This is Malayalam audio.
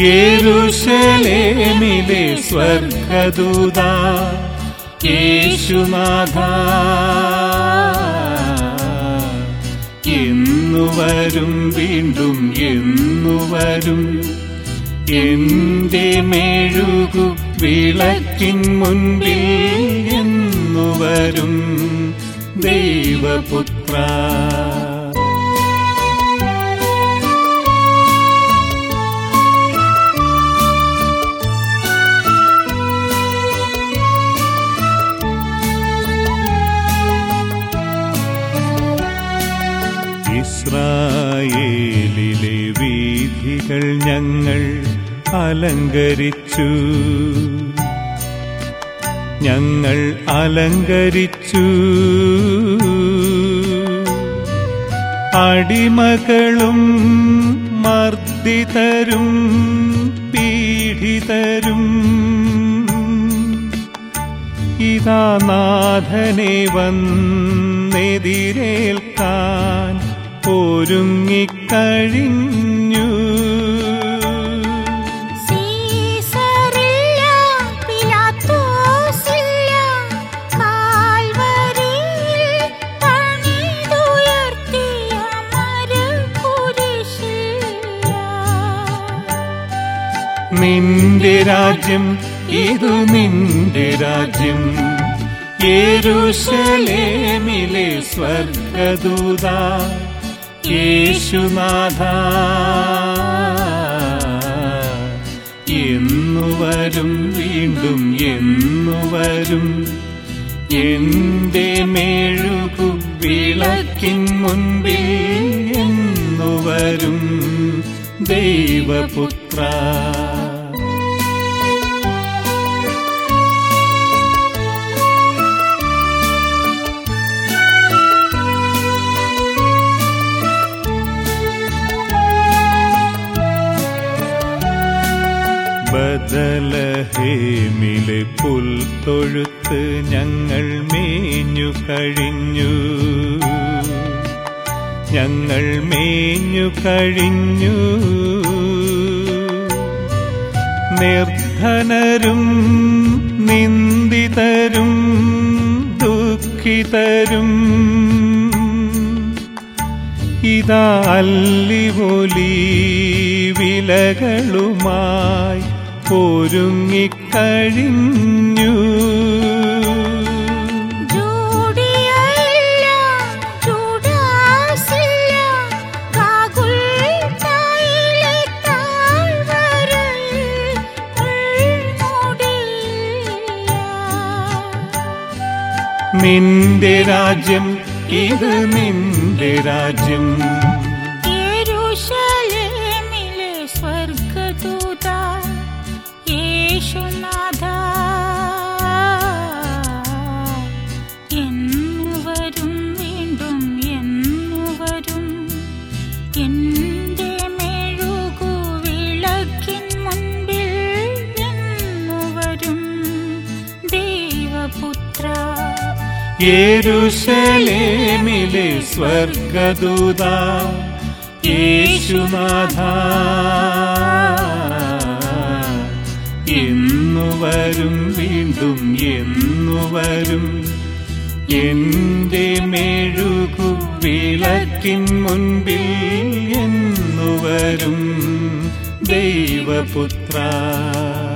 യേരുശലേമിലെ സ്വർഗദൂത യേശുനാഥ എന്നു വരും വീണ്ടും എന്നു വരും എന്റെ മെഴുകു വിളക്കിൻ മുൻപിൽ എന്നു വരും ദൈവപുത്ര ഇസ്രായേലിലെ വീഥികൾ ഞങ്ങൾ അലങ്കരിച്ചു ഞങ്ങൾ അലങ്കരിച്ചു അടിമകളും മർദ്ദിതരും പീഡിതരും ഇതാ നാഥനെ വന്നെതിരേൽക്കാൻ ഒരുങ്ങിക്കഴിഞ്ഞു സീസറില്ല പിലാത്തോസില്ല കാൽവരിയിൽ പണിതുയർത്തിയ മരക്കുരിശില്ല നിന്റെ രാജ്യം ഇതു നിന്റെ രാജ്യം യേരുശലേമിലെ സ്വർഗദൂത യേശുനാഥ എന്നു വരും വീണ്ടും എന്നു വരും എന്റെ മേഴുകു വിളക്കിൻ മുൻപിൽ എന്നു വരും ദൈവപുത്ര ബദലഹേമിലെ പുൽത്തൊഴുത്ത് ഞങ്ങൾ മേഞ്ഞു കഴിഞ്ഞു ഞങ്ങൾ മേഞ്ഞു കഴിഞ്ഞു നിർധനരും നിന്ദിതരും ദുഃഖിതരും ഇതാ അല്ലിവൊലി വിലകളുമായി ഒരുങ്ങിക്കഴിഞ്ഞു ജൂഡിയയില്ല ജൂഡാസില്ല ഗാഗുൽത്തായിലെ താഴ്വരയിൽ മുൾമുടിയില്ല നിന്റെ രാജ്യം ഇത് നിന്റെ രാജ്യം യെരൂശലേമിലെ സ്വർഗദൂത യേശുനാഥ എന്നു വരും വീണ്ടും എന്നു വരും എന്റെ മെഴുകു വിളക്കിൻ മുൻപിൽ എന്നു വരും ദൈവപുത്ര യേരുശലേമിലെ സ്വർഗദൂത യേശുനാഥ എന്നു വരും വീണ്ടും എന്നു വരും എന്റെ മെഴുകു വിളക്കിൻ മുൻപിൽ എന്നു വരും ദൈവപുത്ര